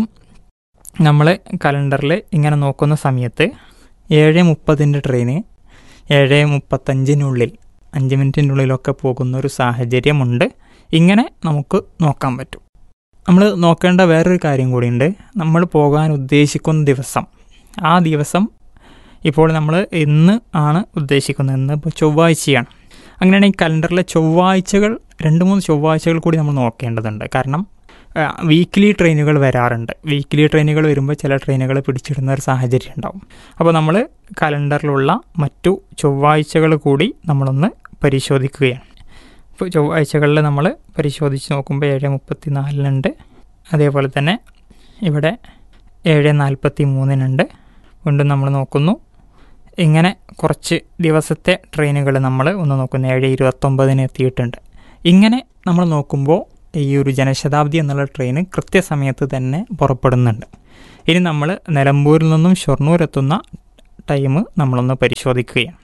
നമ്മൾ കലണ്ടറിൽ ഇങ്ങനെ നോക്കുന്ന സമയത്ത് ഏഴ് മുപ്പതിൻ്റെ ട്രെയിന് ഏഴ് മുപ്പത്തഞ്ചിനുള്ളിൽ അഞ്ച് മിനിറ്റിനുള്ളിലൊക്കെ പോകുന്ന ഒരു സാഹചര്യമുണ്ട് ഇങ്ങനെ നമുക്ക് നോക്കാൻ പറ്റും നമ്മൾ നോക്കേണ്ട വേറൊരു കാര്യം കൂടിയുണ്ട് നമ്മൾ പോകാൻ ഉദ്ദേശിക്കുന്ന ദിവസം ആ ദിവസം ഇപ്പോൾ നമ്മൾ ഇന്ന് ആണ് ഉദ്ദേശിക്കുന്നത് ഇന്ന് ഇപ്പോൾ ചൊവ്വാഴ്ചയാണ് അങ്ങനെയാണെങ്കിൽ കലണ്ടറിലെ ചൊവ്വാഴ്ചകൾ രണ്ട് മൂന്ന് ചൊവ്വാഴ്ചകൾ കൂടി നമ്മൾ നോക്കേണ്ടതുണ്ട് കാരണം വീക്ക്ലി ട്രെയിനുകൾ വരാറുണ്ട് വീക്ക്ലി ട്രെയിനുകൾ വരുമ്പോൾ ചില ട്രെയിനുകൾ പിടിച്ചിടുന്ന ഒരു സാഹചര്യം ഉണ്ടാവും അപ്പോൾ നമ്മൾ കലണ്ടറിലുള്ള മറ്റു ചൊവ്വാഴ്ചകൾ കൂടി നമ്മളൊന്ന് പരിശോധിക്കുകയാണ് ഇപ്പോൾ ചൊവ്വാഴ്ചകളിൽ നമ്മൾ പരിശോധിച്ച് നോക്കുമ്പോൾ ഏഴ് മുപ്പത്തി നാലിനുണ്ട് അതേപോലെ തന്നെ ഇവിടെ ഏഴ് നാൽപ്പത്തി മൂന്നിനുണ്ട് വീണ്ടും നമ്മൾ നോക്കുന്നു ഇങ്ങനെ കുറച്ച് ദിവസത്തെ ട്രെയിനുകൾ നമ്മൾ ഒന്ന് നോക്കുന്നു ഏഴ് ഇരുപത്തൊമ്പതിന് എത്തിയിട്ടുണ്ട് ഇങ്ങനെ നമ്മൾ നോക്കുമ്പോൾ ഈ ഒരു ജനശതാബ്ദി എന്നുള്ള ട്രെയിൻ കൃത്യസമയത്ത് തന്നെ പുറപ്പെടുന്നുണ്ട് ഇനി നമ്മൾ നിലമ്പൂരിൽ നിന്നും ഷൊർണൂർ എത്തുന്ന ടൈം നമ്മളൊന്ന് പരിശോധിക്കുകയാണ്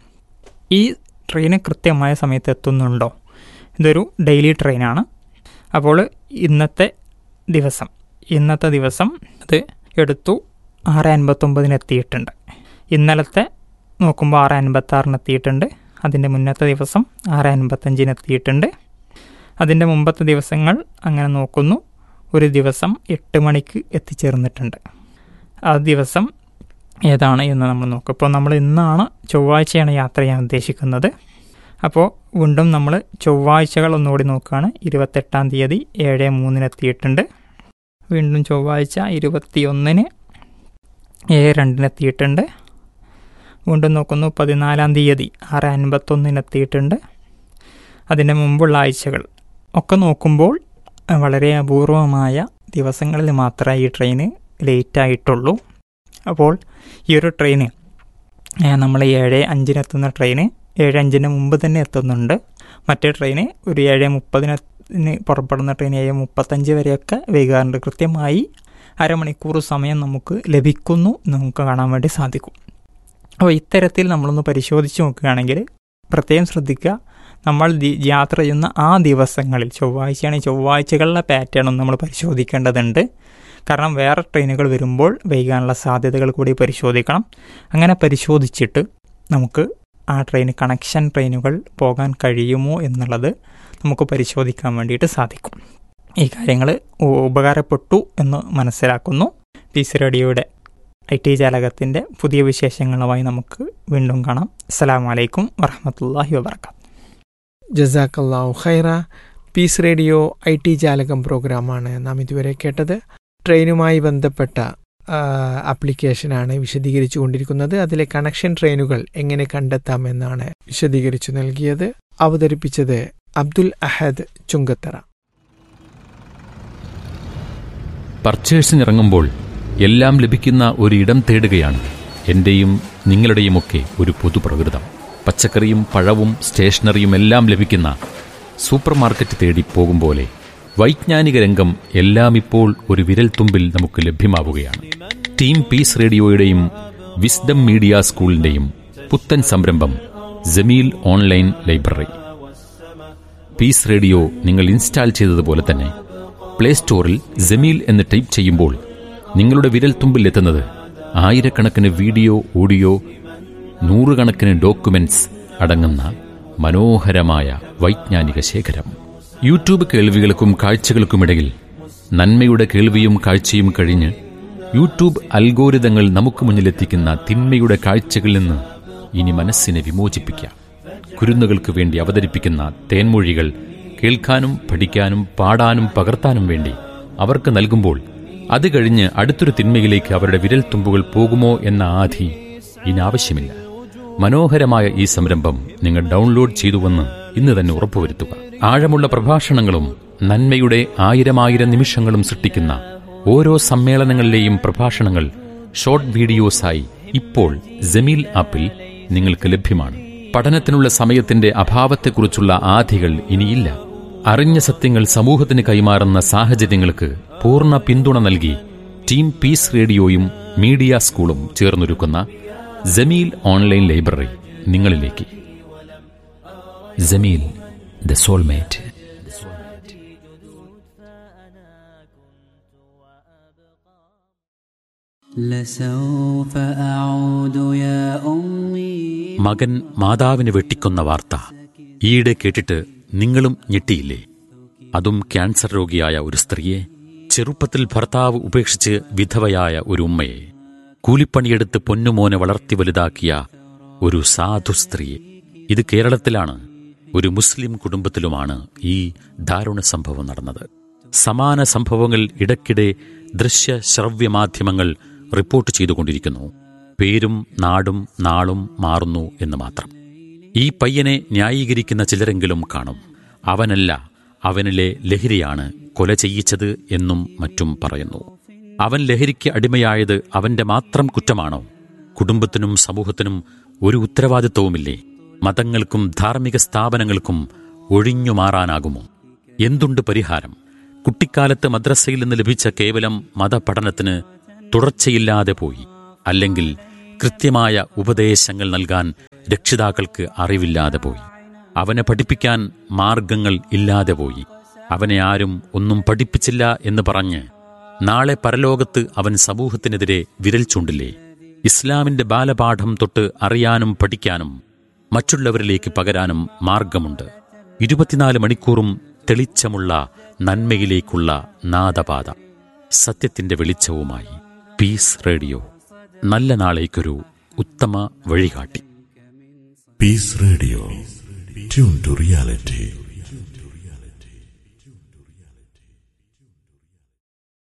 ഈ ട്രെയിന് കൃത്യമായ സമയത്ത് എത്തുന്നുണ്ടോ ഇതൊരു ഡെയിലി ട്രെയിനാണ് അപ്പോൾ ഇന്നത്തെ ദിവസം ഇന്നത്തെ ദിവസം അത് എടുത്തു ആറ് അൻപത്തൊമ്പതിന് എത്തിയിട്ടുണ്ട് ഇന്നലത്തെ നോക്കുമ്പോൾ ആറ് അൻപത്താറിന് എത്തിയിട്ടുണ്ട് അതിൻ്റെ മുന്നത്തെ ദിവസം ആറ് അൻപത്തഞ്ചിന് എത്തിയിട്ടുണ്ട് അതിൻ്റെ മുമ്പത്തെ ദിവസങ്ങൾ അങ്ങനെ നോക്കുന്നു ഒരു ദിവസം എട്ട് മണിക്ക് എത്തിച്ചേർന്നിട്ടുണ്ട് ആ ദിവസം ഏതാണ് എന്ന് നമ്മൾ നോക്കും ഇപ്പോൾ നമ്മൾ ഇന്നാണ് ചൊവ്വാഴ്ചയാണ് യാത്ര ചെയ്യാൻ ഉദ്ദേശിക്കുന്നത് അപ്പോൾ വീണ്ടും നമ്മൾ ചൊവ്വാഴ്ചകൾ ഒന്നുകൂടി നോക്കുകയാണ് ഇരുപത്തെട്ടാം തീയതി ഏഴ് മൂന്നിന് എത്തിയിട്ടുണ്ട് വീണ്ടും ചൊവ്വാഴ്ച ഇരുപത്തിയൊന്നിന് ഏഴ് രണ്ടിന് എത്തിയിട്ടുണ്ട് വീണ്ടും നോക്കുന്നു പതിനാലാം തീയതി ആറ് അൻപത്തൊന്നിന് എത്തിയിട്ടുണ്ട് അതിൻ്റെ മുമ്പുള്ള ആഴ്ചകൾ ഒക്കെ നോക്കുമ്പോൾ അഹ് വളരെ അപൂർവമായ ദിവസങ്ങളിൽ മാത്രമേ ഈ ട്രെയിന് ലേറ്റായിട്ടുള്ളൂ അപ്പോൾ ഈ ഒരു ട്രെയിന് നമ്മൾ ഏഴ് അഞ്ചിനെത്തുന്ന ട്രെയിന് ഏഴ് അഞ്ചിന് മുമ്പ് തന്നെ എത്തുന്നുണ്ട് മറ്റേ ട്രെയിന് ഒരു ഏഴ് മുപ്പതിന് പുറപ്പെടുന്ന ട്രെയിൻ ഏഴ് മുപ്പത്തഞ്ച് വരെയൊക്കെ വൈകാറുണ്ട് കൃത്യമായി അരമണിക്കൂർ സമയം നമുക്ക് ലഭിക്കുന്നു എന്ന് നമുക്ക് കാണാൻ വേണ്ടി സാധിക്കും അപ്പോൾ ഇത്തരത്തിൽ നമ്മളൊന്ന് പരിശോധിച്ച് നോക്കുകയാണെങ്കിൽ പ്രത്യേകം ശ്രദ്ധിക്കുക നമ്മൾ ദി- യാത്ര ചെയ്യുന്ന ആ ദിവസങ്ങളിൽ ചൊവ്വാഴ്ചയാണെങ്കിൽ ചൊവ്വാഴ്ചകളിലെ പാറ്റേൺ ഒന്ന് നമ്മൾ പരിശോധിക്കേണ്ടതുണ്ട് കാരണം വേറെ ട്രെയിനുകൾ വരുമ്പോൾ വൈകാനുള്ള സാധ്യതകൾ കൂടി പരിശോധിക്കണം അങ്ങനെ പരിശോധിച്ചിട്ട് നമുക്ക് ആ ട്രെയിൻ കണക്ഷൻ ട്രെയിനുകൾ പോകാൻ കഴിയുമോ എന്നുള്ളത് നമുക്ക് പരിശോധിക്കാൻ വേണ്ടിയിട്ട് സാധിക്കും ഈ കാര്യങ്ങൾ ഉപകാരപ്പെട്ടു എന്ന് മനസ്സിലാക്കുന്നു പീസ് റേഡിയോയുടെ ഐ ടി ജാലകത്തിൻ്റെ പുതിയ വിശേഷങ്ങളുമായി നമുക്ക് വീണ്ടും കാണാം അസ്സലാമു അലൈക്കും വറഹമത്തല്ലാഹി വബർക്കാത്തു ജസാക്കല്ലാഹു ഖൈറ പീസ് റേഡിയോ ഐ ടി ജാലകം പ്രോഗ്രാമാണ് നാം ഇതുവരെ കേട്ടത് ട്രെയിനുമായി ബന്ധപ്പെട്ട ആ, ആപ്ലിക്കേഷനാണ് വിശദീകരിച്ചു കൊണ്ടിരിക്കുന്നത് അതിലെ കണക്ഷൻ ട്രെയിനുകൾ എങ്ങനെ കണ്ടെത്താമെന്നാണ് വിശദീകരിച്ചു നൽകിയത് അവതരിപ്പിച്ചത് അബ്ദുൽ അഹദ് ചുങ്കത്തറ പർച്ചേഴ്സിനിറങ്ങുമ്പോൾ എല്ലാം ലഭിക്കുന്ന ഒരു ഇടം തേടുകയാണ് എന്റെയും നിങ്ങളുടെയുമൊക്കെ ഒരു പൊതുപ്രകൃതം പച്ചക്കറിയും പഴവും സ്റ്റേഷനറിയും എല്ലാം ലഭിക്കുന്ന സൂപ്പർ മാർക്കറ്റ് തേടി പോകും പോലെ വൈജ്ഞാനിക രംഗം എല്ലാം ഇപ്പോൾ ഒരു വിരൽത്തുമ്പിൽ നമുക്ക് ലഭ്യമാവുകയാണ് ടീം പീസ് റേഡിയോയുടെയും വിസ്ഡം മീഡിയ സ്കൂളിന്റെയും പുത്തൻ സംരംഭം Jameel online library peace radio നിങ്ങൾ ഇൻസ്റ്റാൾ ചെയ്തതുപോലെ തന്നെ പ്ലേ സ്റ്റോറിൽ ജമീൽ എന്ന് ടൈപ്പ് ചെയ്യുമ്പോൾ നിങ്ങളുടെ വിരൽത്തുമ്പിൽ എത്തുന്നത് ആയിരക്കണക്കിന് വീഡിയോ ഓഡിയോ നൂറുകണക്കിന് ഡോക്യുമെന്റ്സ് അടങ്ങുന്ന മനോഹരമായ വൈജ്ഞാനിക ശേഖരം യൂട്യൂബ് കേൾവികൾക്കും കാഴ്ചകൾക്കുമിടയിൽ നന്മയുടെ കേൾവിയും കാഴ്ചയും കഴിഞ്ഞ് യൂട്യൂബ് അൽഗോരിതങ്ങൾ നമുക്ക് മുന്നിലെത്തിക്കുന്ന തിന്മയുടെ കാഴ്ചകളിൽ നിന്ന് ഇനി മനസ്സിനെ വിമോചിപ്പിക്കാം കുരുന്നുകൾക്ക് വേണ്ടി അവതരിപ്പിക്കുന്ന തേൻമൊഴികൾ കേൾക്കാനും പഠിക്കാനും പാടാനും പകർത്താനും വേണ്ടി അവർക്ക് നൽകുമ്പോൾ അത് കഴിഞ്ഞ് അടുത്തൊരു തിന്മയിലേക്ക് അവരുടെ വിരൽത്തുമ്പുകൾ പോകുമോ എന്ന ആധി ഇനി ആവശ്യമില്ല മനോഹരമായ ഈ സംരംഭം നിങ്ങൾ ഡൗൺലോഡ് ചെയ്തുവെന്ന് ഇന്ന് തന്നെ ഉറപ്പുവരുത്തുക ആഴമുള്ള പ്രഭാഷണങ്ങളും നന്മയുടെ ആയിരമായിരം നിമിഷങ്ങളും സൃഷ്ടിക്കുന്ന ഓരോ സമ്മേളനങ്ങളിലെയും പ്രഭാഷണങ്ങൾ ഷോർട്ട് വീഡിയോസായി ഇപ്പോൾ ജമീൽ ആപ്പിൽ നിങ്ങൾക്ക് ലഭ്യമാണ് പഠനത്തിനുള്ള സമയത്തിന്റെ അഭാവത്തെക്കുറിച്ചുള്ള ആധികൾ ഇനിയില്ല അറിഞ്ഞ സത്യങ്ങൾ സമൂഹത്തിന് കൈമാറുന്ന സാഹചര്യങ്ങൾക്ക് പൂർണ്ണ പിന്തുണ നൽകി ടീം പീസ് റേഡിയോയും മീഡിയ സ്കൂളും ചേർന്നൊരുക്കുന്ന ജമീൽ ഓൺലൈൻ ലൈബ്രറി നിങ്ങളിലേക്ക് ജമീൽ ദ സോൾമേറ്റ് لسوف أعود يا أمي മകൻ മാതാവിനെ വെട്ടിക്കൊന്ന വാർത്ത ഈയിടെ കേട്ടിട്ട് നിങ്ങളും ഞെട്ടിയില്ലേ അതും ക്യാൻസർ രോഗിയായ ഒരു സ്ത്രീയെ ചെറുപ്പത്തിൽ ഭർത്താവ് ഉപേക്ഷിച്ച് വിധവയായ ഒരു ഉമ്മയെ കൂലിപ്പണിയെടുത്ത് പൊന്നുമോനെ വളർത്തി വലുതാക്കിയ ഒരു സാധു സ്ത്രീയെ ഇത് കേരളത്തിലാണ് ഒരു മുസ്ലിം കുടുംബത്തിലുമാണ് ഈ ദാരുണ സംഭവം നടന്നത് സമാന സംഭവങ്ങൾ ഇടയ്ക്കിടെ ദൃശ്യ ശ്രവ്യ മാധ്യമങ്ങൾ റിപ്പോർട്ട് ചെയ്തുകൊണ്ടിരിക്കുന്നു പേരും നാടും നാളും മാറുന്നു എന്ന് മാത്രം ഈ പയ്യനെ ന്യായീകരിക്കുന്ന ചിലരെങ്കിലും കാണും അവനല്ല അവനിലെ ലഹരിയാണ് കൊല ചെയ്യിച്ചത് എന്നും മറ്റും പറയുന്നു അവൻ ലഹരിക്ക് അടിമയായത് അവന്റെ മാത്രം കുറ്റമാണോ കുടുംബത്തിനും സമൂഹത്തിനും ഒരു ഉത്തരവാദിത്വവുമില്ലേ മതങ്ങൾക്കും ധാർമ്മിക സ്ഥാപനങ്ങൾക്കും ഒഴിഞ്ഞു മാറാനാകുമോ എന്തുണ്ട് പരിഹാരം കുട്ടിക്കാലത്ത് മദ്രസയിൽ നിന്ന് ലഭിച്ച കേവലം മതപഠനത്തിന് തുടർച്ചയില്ലാതെ പോയി അല്ലെങ്കിൽ കൃത്യമായ ഉപദേശങ്ങൾ നൽകാൻ രക്ഷിതാക്കൾക്ക് അറിവില്ലാതെ പോയി അവനെ പഠിപ്പിക്കാൻ മാർഗങ്ങൾ ഇല്ലാതെ പോയി അവനെ ആരും ഒന്നും പഠിപ്പിച്ചില്ല എന്ന് പറഞ്ഞ് നാളെ പരലോകത്ത് അവൻ സമൂഹത്തിനെതിരെ വിരൽ ചൂണ്ടില്ലേ ഇസ്ലാമിന്റെ ബാലപാഠം തൊട്ട് അറിയാനും പഠിക്കാനും മറ്റുള്ളവരിലേക്ക് പകരാനും മാർഗമുണ്ട് ഇരുപത്തിനാല് മണിക്കൂറും തെളിച്ചമുള്ള നന്മയിലേക്കുള്ള നാദപാത സത്യത്തിന്റെ വെളിച്ചവുമായി പീസ് റേഡിയോ നല്ല നാളേക്കൊരു ഉത്തമ വഴികാട്ടി Peace Radio. Tune to reality.